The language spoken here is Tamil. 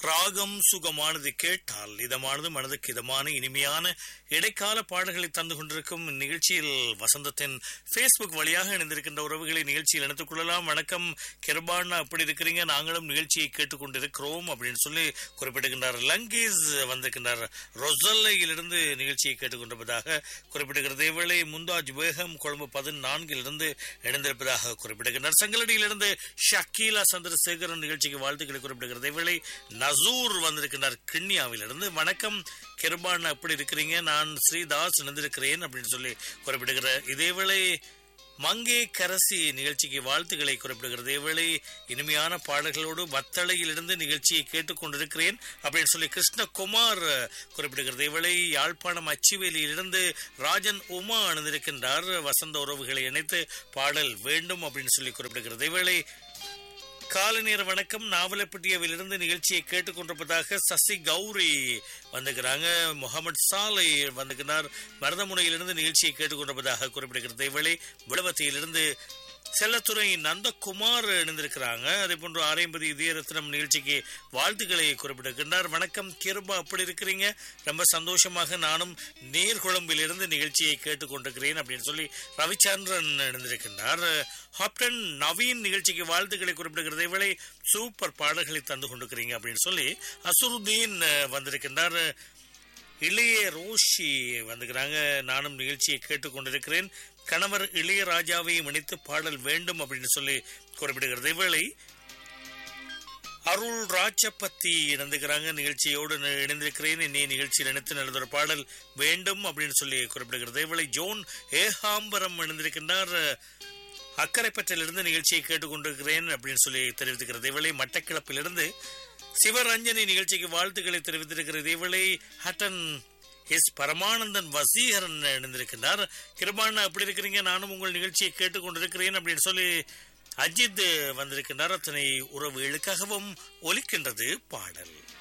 ராகம் சுகமானது கேட்டால் இதமானது மனதுக்கு இதமான இனிமையான இடைக்கால பாடல்களை தந்து கொண்டிருக்கும் நிகழ்ச்சியில் வசந்தத்தின் ஃபேஸ்புக் வழியாக இணைந்திருக்கின்ற உறவுகளை நிகழ்ச்சியில் இணைத்துக் கொள்ளலாம் வணக்கம் கிருபான் அப்படி இருக்கிறீங்க நாங்களும் நிகழ்ச்சியை கேட்டுக்கொண்டிருக்கிறோம் அப்படின்னு சொல்லி குறிப்பிடுகின்றார் லங்கேஸ் வந்திருக்கின்றார் ரொசல்லையிலிருந்து நிகழ்ச்சியை கேட்டுக்கொண்டிருப்பதாக குறிப்பிடுகிறது இவளை முந்தாஜ் பேகம் கொழும்பு பதினான்கிலிருந்து இணைந்திருப்பதாக குறிப்பிடுகின்றார் சங்கலடியிலிருந்து ஷக்கீலா சந்திரசேகரன் நிகழ்ச்சிக்கு வாழ்த்துக்களை குறிப்பிடுகிறது இவளை நசூர் வந்திருக்கின்றார் கிண்ணியாவிலிருந்து வணக்கம் கிருபான் அப்படி இருக்கிறீங்க நான் ஸ்ரீதாஸ் இணைந்திருக்கிறேன் அப்படின்னு சொல்லி குறிப்பிடுகிற இதேவேளை மங்கே கரசி நிகழ்ச்சிக்கு வாழ்த்துக்களை குறிப்பிடுகிறது இவளை இனிமையான பாடல்களோடு வத்தளையிலிருந்து நிகழ்ச்சியை கேட்டுக்கொண்டிருக்கிறேன் அப்படின்னு சொல்லி கிருஷ்ணகுமார் குறிப்பிடுகிறது இவளை யாழ்ப்பாணம் அச்சுவேலியிலிருந்து ராஜன் உமா அணிந்திருக்கின்றார் வசந்த உறவுகளை இணைத்து பாடல் வேண்டும் அப்படின்னு சொல்லி குறிப்பிடுகிறது இவளை காலை நேர வணக்கம் நாவலப்பட்டியவிலிருந்து நிகழ்ச்சியை கேட்டுக்கொண்டிருப்பதாக சசி கௌரி வந்துக்கிறாங்க முகமது சாலை வந்துக்கிறார் மருதமுனையிலிருந்து நிகழ்ச்சியை கேட்டுக்கொண்டிருப்பதாக குறிப்பிடுகிறது இவளை விளவத்தியிலிருந்து செல்லத்துறை நந்தகுமார் இணைந்திருக்கிறாங்க அதே போன்று ஆரையம்பதி இதயரத்னம் நிகழ்ச்சிக்கு வாழ்த்துக்களை குறிப்பிட்டிருக்கின்றார் வணக்கம் கிருபா அப்படி இருக்கிறீங்க ரொம்ப சந்தோஷமாக நானும் நீர்குழம்பிலிருந்து நிகழ்ச்சியை கேட்டுக்கொண்டிருக்கிறேன் அப்படின்னு சொல்லி ரவிச்சந்திரன் இணைந்திருக்கின்றார் ஹாப்டன் நவீன் நிகழ்ச்சிக்கு வாழ்த்துக்களை குறிப்பிடுகிறது இவளை சூப்பர் பாடல்களை தந்து கொண்டிருக்கிறீங்க அப்படின்னு சொல்லி அசுருதீன் வந்திருக்கின்றார் இளைய ரோஷி வந்துக்கிறாங்க நானும் நிகழ்ச்சியை கேட்டுக்கொண்டிருக்கிறேன் கணவர் இளையராஜாவையும் இணைத்து பாடல் வேண்டும் அப்படின்னு சொல்லி குறிப்பிடுகிறது இவளை அருள் ராஜப்பத்தி இணைந்துக்கிறாங்க நிகழ்ச்சியோடு இணைந்திருக்கிறேன் இன்னைய நிகழ்ச்சியில் இணைத்து நல்லதொரு பாடல் வேண்டும் அப்படின்னு சொல்லி குறிப்பிடுகிறது இவளை ஜோன் ஏகாம்பரம் இணைந்திருக்கின்றார் அக்கரைப்பற்றிலிருந்து நிகழ்ச்சியை கேட்டுக்கொண்டிருக்கிறேன் அப்படின்னு சொல்லி தெரிவித்துக்கிறது இவளை மட்டக்கிழப்பிலிருந்து சிவரஞ்சனி நிகழ்ச்சிக்கு வாழ்த்துக்களை தெரிவித்திருக்கிறது இவளை ஹட்டன் எஸ் பரமானந்தன் வசீகரன் இணைந்திருக்கின்றார் கிருபான் அப்படி இருக்கிறீங்க நானும் உங்கள் நிகழ்ச்சியை கேட்டுக்கொண்டிருக்கிறேன் அப்படின்னு சொல்லி அஜித் வந்திருக்கின்றார் அத்தனை உறவுகளுக்காகவும் ஒலிக்கின்றது பாடல்